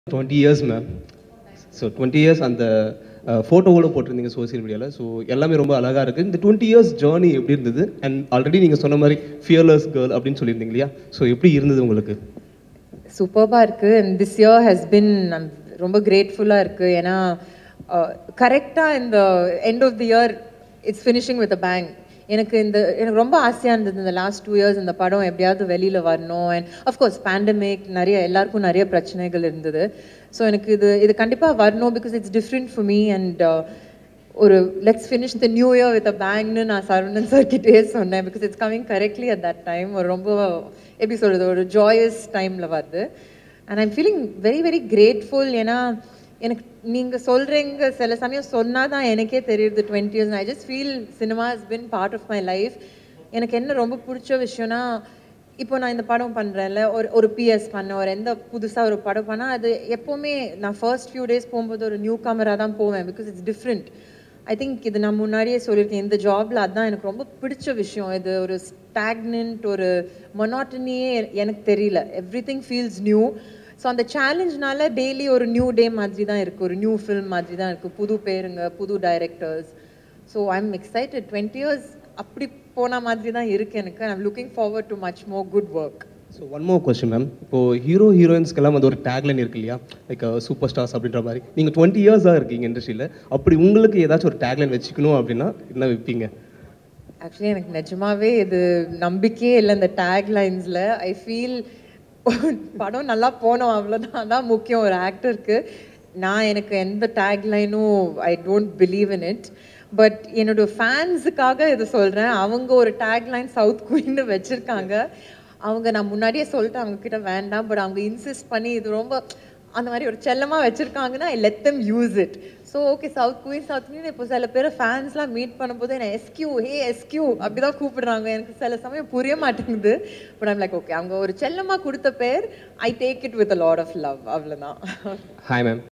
twenty years ma'am so twenty years அந்த ஃபோட்டோவோட போட்டிருந்தீங்க சோஷியல் மீடியாவில் ஸோ எல்லாமே ரொம்ப அழகாக இருக்குது இந்த டுவெண்ட்டி இயர்ஸ் ஜேர்னி எப்படி இருந்தது அண்ட் ஆல்ரெடி நீங்கள் சொன்ன மாதிரி ஃபியர்லெஸ் கேர்ள் அப்படின்னு சொல்லியிருந்தீங்க இல்லையா ஸோ எப்படி இருந்தது உங்களுக்கு சூப்பர்பாக இருக்குது and this year has been ரொம்ப கிரேட்ஃபுல்லாக இருக்குது ஏன்னா கரெக்டாக இந்த end of the year it's finishing with a bang எனக்கு இந்த எனக்கு ரொம்ப ஆசையாக இருந்தது இந்த லாஸ்ட் டூ இயர்ஸ் இந்த படம் எப்படியாவது வெளியில் வரணும் அண்ட் அஃப்கோர்ஸ் பேண்டமிக் நிறைய எல்லாருக்கும் நிறைய பிரச்சனைகள் இருந்தது ஸோ எனக்கு இது இது கண்டிப்பாக வரணும் because it's different for me and ஒரு let's finish the new year with a பேங்க்னு நான் சரவணன் சார்கிட்டே சொன்னேன் because it's coming correctly at that time ஒரு ரொம்ப எப்படி சொல்கிறது ஒரு ஜாயஸ் டைமில் வருது and I'm feeling very very grateful ஏன்னா எனக்கு நீங்கள் சொல்கிறீங்க சில சமயம் சொன்னால் தான் எனக்கே தெரியுது twenty years I just feel cinema has been part of my life எனக்கு என்ன ரொம்ப பிடிச்ச விஷயம்னா இப்போ நான் இந்த படம் பண்ணுறேன்ல ஒரு ஒரு பிஎஸ் பண்ண ஒரு எந்த புதுசாக ஒரு படம் பண்ணால் அது எப்போவுமே நான் ஃபர்ஸ்ட் ஃபியூ டேஸ் போகும்போது ஒரு நியூ கமராக தான் போவேன் because it's different I think இது நான் முன்னாடியே சொல்லியிருக்கேன் இந்த ஜாபில் அதுதான் எனக்கு ரொம்ப பிடிச்ச விஷயம் இது ஒரு ஸ்டாக்னன்ட் ஒரு மொனாட்டனியே எனக்கு தெரியல every thing feels new so அந்த சேலஞ்ச்னால டெய்லி ஒரு நியூ டே மாதிரி தான் இருக்குது ஒரு நியூ ஃபில்ம் மாதிரி தான் இருக்குது புது பேருங்க புது directors so I am excited twenty years அப்படி போன மாதிரி தான் இருக்குது எனக்கு I'm looking forward to much more good work so one more question ma'am இப்போது ஹீரோ ஹீரோயின்ஸ்க்கெல்லாம் வந்து ஒரு டேக்லைன் இருக்கு இல்லையா லைக் சூப்பர் ஸ்டார்ஸ் அப்படின்ற மாதிரி நீங்கள் டுவெண்ட்டி இயர்ஸாக இருக்கீங்க இண்டஸ்ட்ரியில் அப்படி உங்களுக்கு ஏதாச்சும் ஒரு டேக்லைன் வச்சுக்கணும் அப்படின்னா என்ன வைப்பீங்க ஆக்சுவலி எனக்கு நிஜமாவே இது நம்பிக்கையே இல்லை இந்த டேக் லைன்ஸில் ஐ ஃபீல் படம் நல்லா போனோம் அவ்வளோதான் அதான் முக்கியம் ஒரு ஆக்டருக்கு நான் எனக்கு எந்த டேக் லைனும் I don't believe in it but என்னோட ஃபேன்ஸுக்காக இது சொல்கிறேன் அவங்க ஒரு டேக் லைன் சவுத் குயின்னு வச்சுருக்காங்க அவங்க நான் முன்னாடியே சொல்லிட்டு அவங்க கிட்ட வேண்டாம் பட் அவங்க இன்சிஸ்ட் பண்ணி இது ரொம்ப அந்த மாதிரி ஒரு செல்லமாக வச்சுருக்காங்கன்னா I let them use it so okay south queen south queen இப்போ சில பேர் ஃபேன்ஸ்லாம் மீட் பண்ணும்போது என்ன எஸ்கியூ ஹே எஸ்கியூ அப்படி தான் கூப்பிடுறாங்க எனக்கு சில சமயம் புரிய மாட்டேங்குது பட் ஐம் லைக் ஓகே அவங்க ஒரு செல்லமாக கொடுத்த பேர் I take it with a lot of love அவ்வளோதான் ஹாய் மேம்